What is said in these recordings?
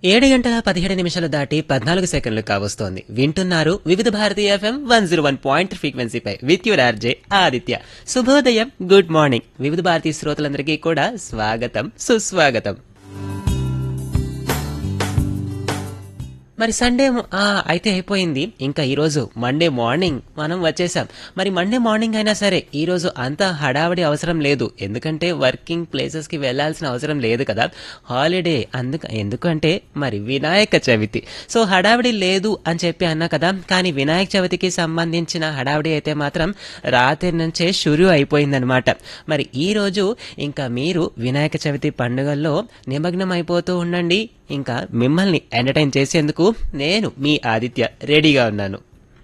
ఏడు గంటల పదిహేడు నిమిషాలు దాటి పద్నాలుగు సెకండ్లు కావస్తోంది వింటున్నారు Vividh Bharati FM one zero one point ఫ్రీక్వెన్సీపై విత్ యువర్ ఆర్జే ఆదిత్య శుభోదయం గుడ్ మార్నింగ్ వివిధ భారతీ శ్రోతలందరికీ కూడా స్వాగతం సుస్వాగతం మరి సండే మ- ఆ, అయితే అయిపోయింది ఇంకా ఈరోజు మండే మార్నింగ్ మనం వచ్చేసాం మరి మండే మార్నింగ్ అయినా సరే ఈరోజు అంత హడావడి అవసరం లేదు ఎందుకంటే వర్కింగ్ ప్లేసెస్కి వెళ్ళాల్సిన అవసరం లేదు కదా హాలిడే అందుక ఎందుకంటే మరి వినాయక చవితి సో హడావిడి లేదు అని చెప్పి అన్నా కదా కానీ వినాయక చవితికి సంబంధించిన హడావిడి అయితే మాత్రం రాత్రి నుంచే షురు అయిపోయిందనమాట మరి ఈ రోజు ఇంకా మీరు వినాయక చవితి పండుగల్లో నిమగ్నం అయిపోతూ ఉండండి ఇంకా మిమ్మల్ని ఎంటర్టైన్ చేసేందుకు నేను మీ ఆదిత్య రెడీగా ఉన్నాను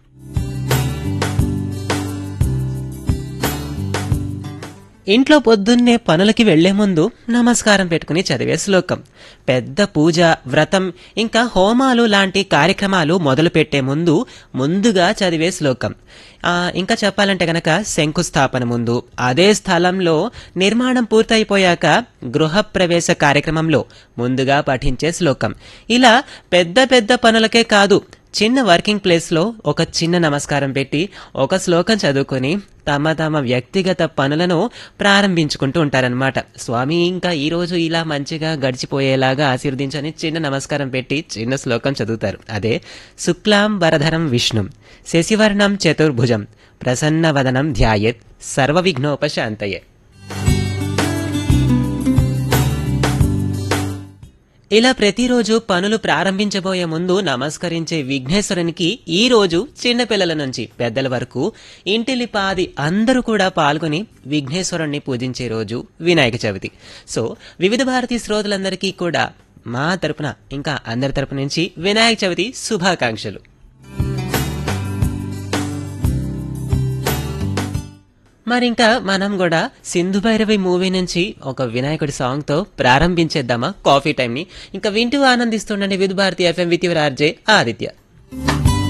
ఇంట్లో పొద్దున్నే పనులకి వెళ్లే ముందు నమస్కారం పెట్టుకుని చదివే శ్లోకం పెద్ద పూజ వ్రతం ఇంకా హోమాలు లాంటి కార్యక్రమాలు మొదలు పెట్టే ముందు ముందుగా చదివే శ్లోకం ఆ, ఇంకా చెప్పాలంటే గనక శంకుస్థాపన ముందు అదే స్థలంలో నిర్మాణం పూర్తయిపోయాక గృహప్రవేశ కార్యక్రమంలో ముందుగా పఠించే శ్లోకం ఇలా పెద్ద పెద్ద పనులకే కాదు చిన్న వర్కింగ్ ప్లేస్లో ఒక చిన్న నమస్కారం పెట్టి ఒక శ్లోకం చదువుకొని తమ తమ వ్యక్తిగత పనులను ప్రారంభించుకుంటూ ఉంటారనమాట స్వామి ఇంకా ఈ రోజు ఇలా మంచిగా గడిచిపోయేలాగా ఆశీర్వదించని చిన్న నమస్కారం పెట్టి చిన్న శ్లోకం చదువుతారు అదే శుక్లాం వరధరం విష్ణుం శశివర్ణం చతుర్భుజం ప్రసన్న వదనం ధ్యాయత్ సర్వ విఘ్నోపశాంతయే ఇలా ప్రతిరోజు పనులు ప్రారంభించబోయే ముందు నమస్కరించే విఘ్నేశ్వరునికి ఈ రోజు చిన్నపిల్లల నుంచి పెద్దల వరకు ఇంటిలిపాది అందరూ కూడా పాల్గొని విఘ్నేశ్వరుణ్ణి పూజించే రోజు వినాయక చవితి సో వివిధ భారతీ శ్రోతలందరికీ కూడా మా తరపున ఇంకా అందరి తరపు నుంచి వినాయక చవితి శుభాకాంక్షలు మరి ఇంకా మనం కూడా సింధు భైరవి మూవీ నుంచి ఒక వినాయకుడి సాంగ్ తో ప్రారంభించేద్దామా కాఫీ టైం ని ఇంకా వింటూ ఆనందిస్తుండండి Vividh Bharati FM with your RJ Aditya